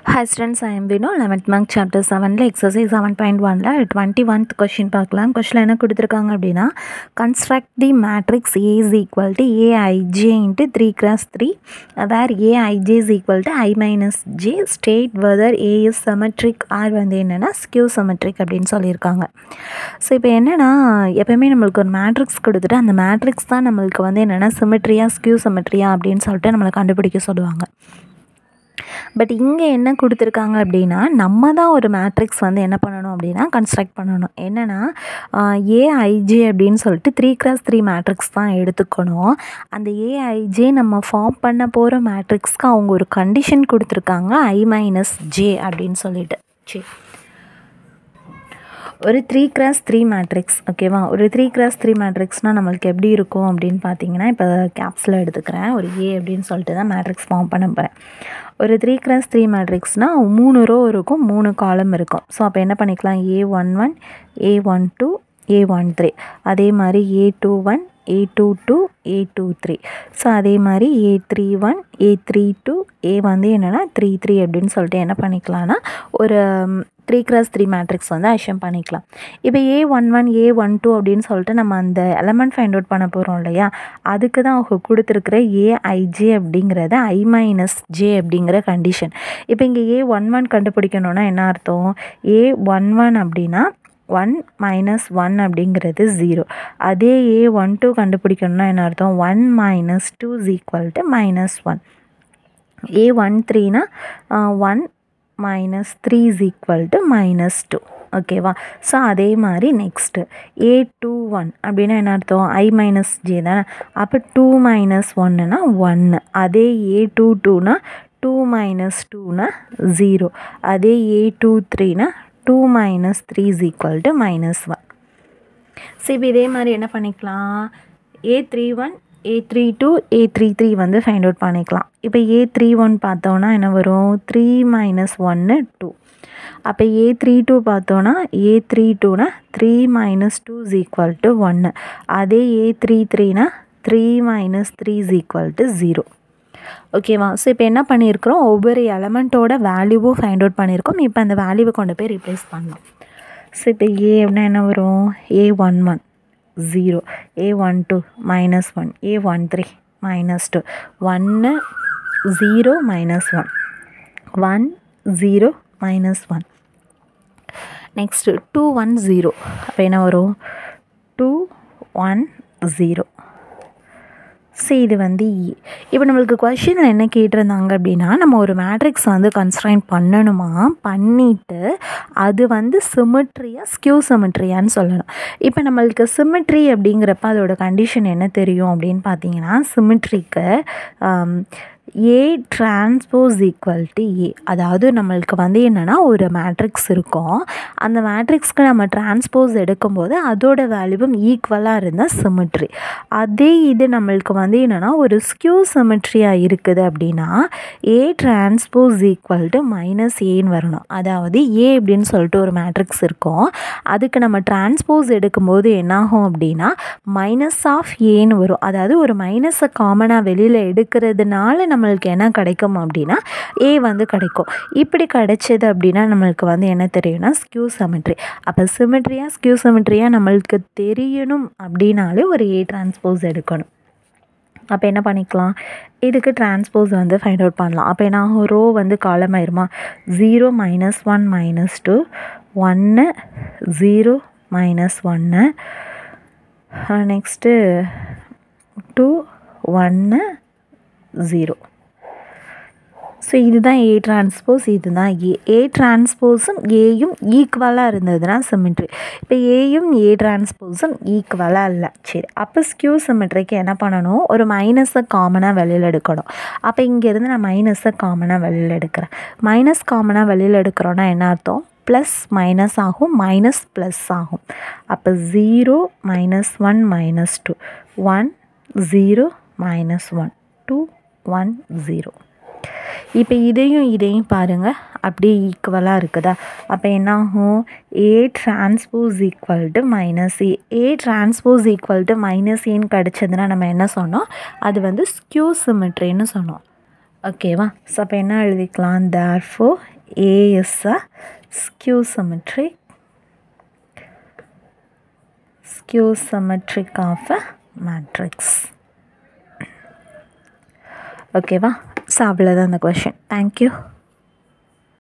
Hi students, I am Vinu. 11th month chapter 7ல exercise 7.1ல 21th question பார்க்கலாம் question என்ன கொடுத்துருக்காங்க அப்படின்னா construct the matrix A is equal to AIJ into 3 cross 3 where AIJ is equal to I minus J state whether A is symmetric or வந்து என்னென்னா skew symmetric அப்படின்னு சொல்லியிருக்காங்க ஸோ இப்போ என்னென்னா எப்போயுமே நம்மளுக்கு ஒரு மேட்ரிக்ஸ் கொடுத்துட்டு அந்த மேட்ரிக்ஸ் தான் நம்மளுக்கு வந்து என்னென்னா சிமெட்ரியா ஸ்கியூ சிமெட்ரியா அப்படின்னு சொல்லிட்டு நம்மளை கண்டுபிடிக்க சொல்லுவாங்க பட் இங்கே என்ன கொடுத்துருக்காங்க அப்படின்னா நம்ம தான் ஒரு மேட்ரிக்ஸ் வந்து என்ன பண்ணணும் அப்படின்னா கன்ஸ்ட்ரக்ட் பண்ணணும் என்னென்னா ஏஐஜே அப்படின்னு சொல்லிட்டு த்ரீ கிராஸ் த்ரீ மேட்ரிக்ஸ் தான் எடுத்துக்கணும் அந்த ஏஐஜே நம்ம ஃபார்ம் பண்ண போகிற மேட்ரிக்ஸ்க்கு அவங்க ஒரு கண்டிஷன் கொடுத்துருக்காங்க ஐ மைனஸ் ஜே அப்படின்னு சொல்லிட்டு சரி ஒரு த்ரீ கிராஸ் த்ரீ மேட்ரிக்ஸ் ஓகேவா ஒரு த்ரீ கிராஸ் த்ரீ மேட்ரிக்ஸ்னால் நம்மளுக்கு எப்படி இருக்கும் அப்படின்னு பார்த்தீங்கன்னா இப்போ கேப்ஸில் எடுத்துக்கிறேன் ஒரு ஏ அப்படின்னு சொல்லிட்டு தான் மேட்ரிக்ஸ் ஃபார்ம் பண்ண போகிறேன் ஒரு த்ரீ கிராஸ் த்ரீ மேட்ரிக்ஸ்னால் மூணு ரோ இருக்கும் மூணு காலம் இருக்கும் ஸோ அப்போ என்ன பண்ணிக்கலாம் A one one A one two A one three அதே மாதிரி A two one A two two A two three so அதே மாதிரி A three one A three two A வந்து என்னென்னா த்ரீ த்ரீ அப்படின்னு சொல்லிட்டு என்ன பண்ணிக்கலாம்னா ஒரு த்ரீ கிராஸ் த்ரீ மேட்ரிக்ஸ் வந்து அஷம் பண்ணிக்கலாம் இப்போ A one one A one two அப்படின்னு சொல்லிட்டு நம்ம அந்த எலமெண்ட் ஃபைண்ட் அவுட் பண்ண போகிறோம் இல்லையா அதுக்கு தான் அவங்க கொடுத்துருக்குற ஏஐஜே அப்படிங்கிறது ஐ மைனஸ் ஜே அப்படிங்கிற கண்டிஷன் இப்போ இங்கே ஏ ஒன் ஒன் கண்டுபிடிக்கணுன்னா என்ன அர்த்தம் ஏ ஒன் ஒன் அப்படின்னா ஒன் மைனஸ் ஒன் அப்படிங்கிறது ஜீரோ அதே ஏ ஒன் டூ கண்டுபிடிக்கணும்னா என்ன அர்த்தம் one minus two is equal to minus one A one த்ரீனா one minus three is equal to minus two ஓகேவா ஸோ அதே மாதிரி நெக்ஸ்ட்டு ஏ டூ ஒன் அப்படின்னா என்ன அர்த்தம் ஐ மைனஸ் ஜே தானே அப்போ டூ மைனஸ் ஒன்னுனா ஒன்று அதே ஏ டூ டூனா டூ மைனஸ் டூனா ஜீரோ அதே ஏ டூ த்ரீனா two minus three is equal to minus one so இப்போ இதே மாதிரி என்ன பண்ணிக்கலாம் A three one A three two A three three வந்து ஃபைண்ட் அவுட் பண்ணிக்கலாம் இப்போ ஏ த்ரீ ஒன் பார்த்தோன்னா என்ன வரும் த்ரீ மைனஸ் ஒன்று டூ அப்போ ஏ த்ரீ டூ பார்த்தோன்னா ஏ த்ரீ டூனா three minus two is equal to ஒன்று அதே ஏ த்ரீ த்ரீனா three minus three is equal to zero ஓகேவா ஸோ இப்போ என்ன பண்ணியிருக்கிறோம் ஒவ்வொரு எலமெண்ட்டோட வேல்யூவும் ஃபைண்ட் அவுட் பண்ணியிருக்கோம் இப்போ அந்த வேல்யூவை கொண்டு போய் ரிப்ளேஸ் பண்ணலாம் ஸோ இப்போ ஏ அப்படின்னா என்ன வரும் A one one zero A one two minus one A one three minus two ஒன்று zero minus one one zero minus one next two one zero அப்போ என்ன வரும் டூ ஒன் ஜீரோ ஸோ இது வந்து இ இப்போ நம்மளுக்கு கொஷினில் என்ன கேட்டிருந்தாங்க அப்படின்னா நம்ம ஒரு மேட்ரிக்ஸ் வந்து கன்ஸ்ட்ரைன் பண்ணணுமா பண்ணிவிட்டு அது வந்து சிமெட்ரியா ஸ்கியூ சிமெட்ரியான்னு சொல்லணும் இப்போ நம்மளுக்கு சிமெட்ரி அப்படிங்கிறப்ப அதோட கண்டிஷன் என்ன தெரியும் அப்படின்னு பார்த்தீங்கன்னா சிமெட்ரிக்கு A transpose equal to A அதாவது நம்மளுக்கு வந்து என்னென்னா ஒரு மேட்ரிக்ஸ் இருக்கும் அந்த மேட்ரிக்ஸ்க்கு நம்ம டிரான்ஸ்போஸ் எடுக்கும்போது அதோட வேல்யூவும் ஈக்குவலாக இருந்தால் சிமெட்ரி அதே இது நம்மளுக்கு வந்து என்னென்னா ஒரு ஸ்கியூ சிமெட்ரியாக இருக்குது அப்படின்னா A transpose equal to minus ஏன்னு வரணும் அதாவது ஏ அப்படின்னு சொல்லிட்டு ஒரு மேட்ரிக்ஸ் இருக்கும் அதுக்கு நம்ம டிரான்ஸ்போஸ் எடுக்கும்போது என்னாகும் அப்படின்னா மைனஸ் ஆஃப் ஏன்னு வரும் அதாவது ஒரு மைனஸை காமனாக வெளியில் எடுக்கிறதுனால நம்மளுக்கு என்ன கிடைக்கும் அப்படின்னா ஏ வந்து கிடைக்கும் இப்படி கிடைச்சது அப்படின்னா நம்மளுக்கு வந்து என்ன தெரியும்னா ஸ்கியூ சிமெட்ரி அப்போ சிமெட்ரியா ஸ்கியூ சிமெட்ரியா நம்மளுக்கு தெரியணும் அப்படின்னாலே ஒரு ஏ டிரான்ஸ்போஸ் எடுக்கணும் அப்போ என்ன பண்ணிக்கலாம் இதுக்கு டிரான்ஸ்போஸ் வந்து ஃபைண்ட் அவுட் பண்ணலாம் அப்போ என்ன ஆகும் ரோ வந்து காலம் ஆயிருமா zero minus one minus two ஒன்று ஜீரோ மைனஸ் ஒன்று நெக்ஸ்ட்டு டூ ஒன்று ஜீரோ ஸோ இதுதான் ஏ டிரான்ஸ்போஸ் இதுதான் ஏ ஏ டிரான்ஸ்போஸும் ஏயும் ஈக்குவலாக இருந்ததுன்னா சிமெட்ரி இப்போ ஏயும் ஏ டிரான்ஸ்போஸும் ஈக்குவலாக இல்லை சரி அப்போ ஸ்கியூ சிமெட்ரிக்கு என்ன பண்ணணும் ஒரு மைனஸை காமனாக வெளியில் எடுக்கணும் அப்போ இங்கேருந்து நான் மைனஸை காமனாக வெளியில் எடுக்கிறேன் மைனஸ் காமனாக வெளியில் எடுக்கிறோன்னா என்ன அர்த்தம் ப்ளஸ் மைனஸ் ஆகும் மைனஸ் ப்ளஸ் ஆகும் அப்போ zero minus one minus two one zero minus one two one zero இப்போ இதையும் இதையும் பாருங்கள் அப்படியே ஈக்குவலாக இருக்குதா அப்போ என்னாகும் A transpose equal to minus A A transpose equal to minus ஏன்னு கிடச்சதுன்னா நம்ம என்ன சொன்னோம் அது வந்து ஸ்கியூ சிமெட்ரின்னு சொன்னோம் ஓகேவா ஸோ அப்போ என்ன எழுதிக்கலாம் therefore A is a skew symmetric skew symmetric of a matrix ஓகேவா ஸோ அவ்வளோதான் அந்த கொஷின் தேங்க்யூ